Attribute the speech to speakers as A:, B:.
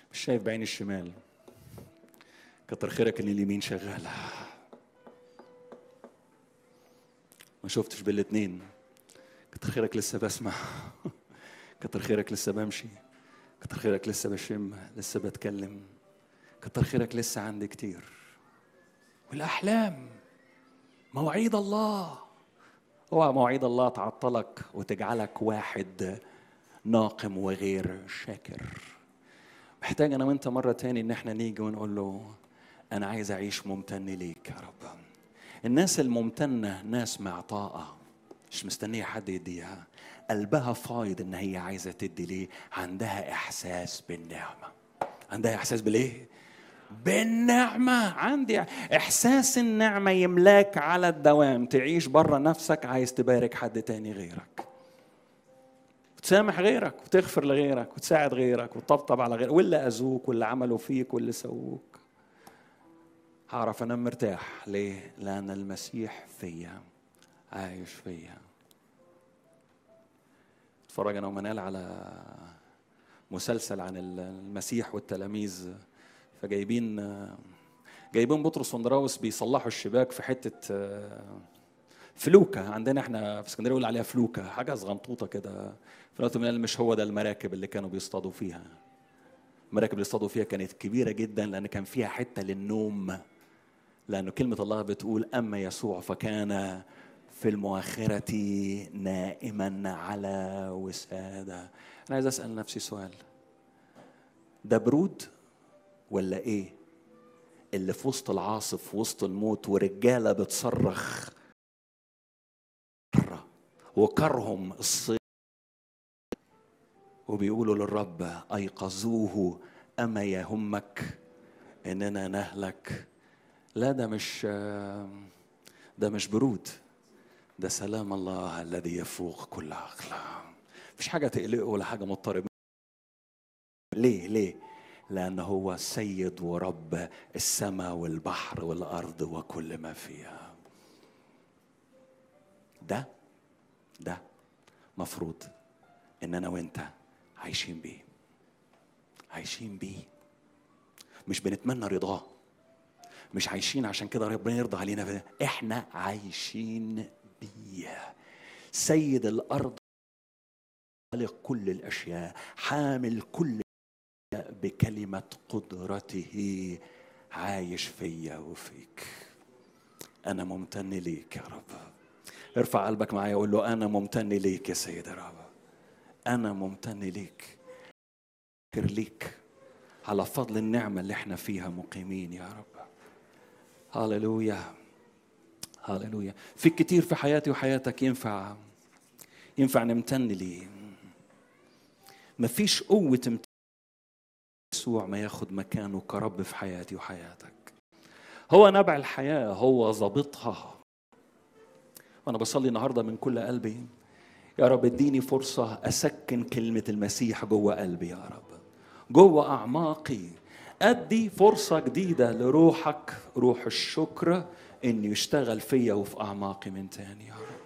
A: مش شايف بعين الشمال كتر خيرك ان اليمين شغاله ما شفتش بالاتنين كتر خيرك لسه بسمع كتر خيرك لسه بمشي كتر خيرك لسه بشم لسه بتكلم كتر خيرك لسه عندي كتير والاحلام مواعيد الله اوعى مواعيد الله تعطلك وتجعلك واحد ناقم وغير شاكر محتاج انا وانت مره تاني ان احنا نيجي ونقول له انا عايز اعيش ممتن ليك يا رب الناس الممتنه ناس معطاءه مش مستنيه حد يديها قلبها فايض ان هي عايزه تدي ليه عندها احساس بالنعمه عندها احساس بالايه بالنعمة عندي إحساس النعمة يملاك على الدوام تعيش بره نفسك عايز تبارك حد تاني غيرك وتسامح غيرك وتغفر لغيرك وتساعد غيرك وتطبطب على غيرك واللي أذوك واللي عملوا فيك واللي سووك هعرف أنام مرتاح ليه؟ لأن المسيح فيا عايش فيا اتفرج أنا ومنال على مسلسل عن المسيح والتلاميذ فجايبين جايبين بطرس وندراوس بيصلحوا الشباك في حته فلوكه عندنا احنا في اسكندريه بنقول عليها فلوكه حاجه صغنطوطه كده في الوقت من مش هو ده المراكب اللي كانوا بيصطادوا فيها المراكب اللي اصطادوا فيها كانت كبيره جدا لان كان فيها حته للنوم لانه كلمه الله بتقول اما يسوع فكان في المؤخرة نائما على وسادة أنا عايز أسأل نفسي سؤال ده برود ولا ايه اللي في وسط العاصف في وسط الموت ورجاله بتصرخ وكرهم الصيد وبيقولوا للرب ايقظوه اما يهمك اننا نهلك لا ده مش ده مش برود ده سلام الله الذي يفوق كل عقل مفيش حاجه تقلقه ولا حاجه مضطرب ليه ليه لأن هو سيد ورب السماء والبحر والأرض وكل ما فيها ده ده مفروض إن أنا وأنت عايشين بيه عايشين بيه مش بنتمنى رضاه مش عايشين عشان كده ربنا يرضى علينا احنا عايشين بيه سيد الارض خالق كل الاشياء حامل كل بكلمة قدرته عايش فيا وفيك أنا ممتن ليك يا رب ارفع قلبك معايا وقول له أنا ممتن ليك يا سيد الرب أنا ممتن ليك شكر ليك على فضل النعمة اللي احنا فيها مقيمين يا رب هللويا هللويا في كتير في حياتي وحياتك ينفع ينفع نمتن ليه مفيش قوة امتن يسوع ما ياخد مكانه كرب في حياتي وحياتك هو نبع الحياة هو ضابطها وأنا بصلي النهاردة من كل قلبي يا رب اديني فرصة أسكن كلمة المسيح جوه قلبي يا رب جوه أعماقي أدي فرصة جديدة لروحك روح الشكر إنه يشتغل فيا وفي أعماقي من تاني يا رب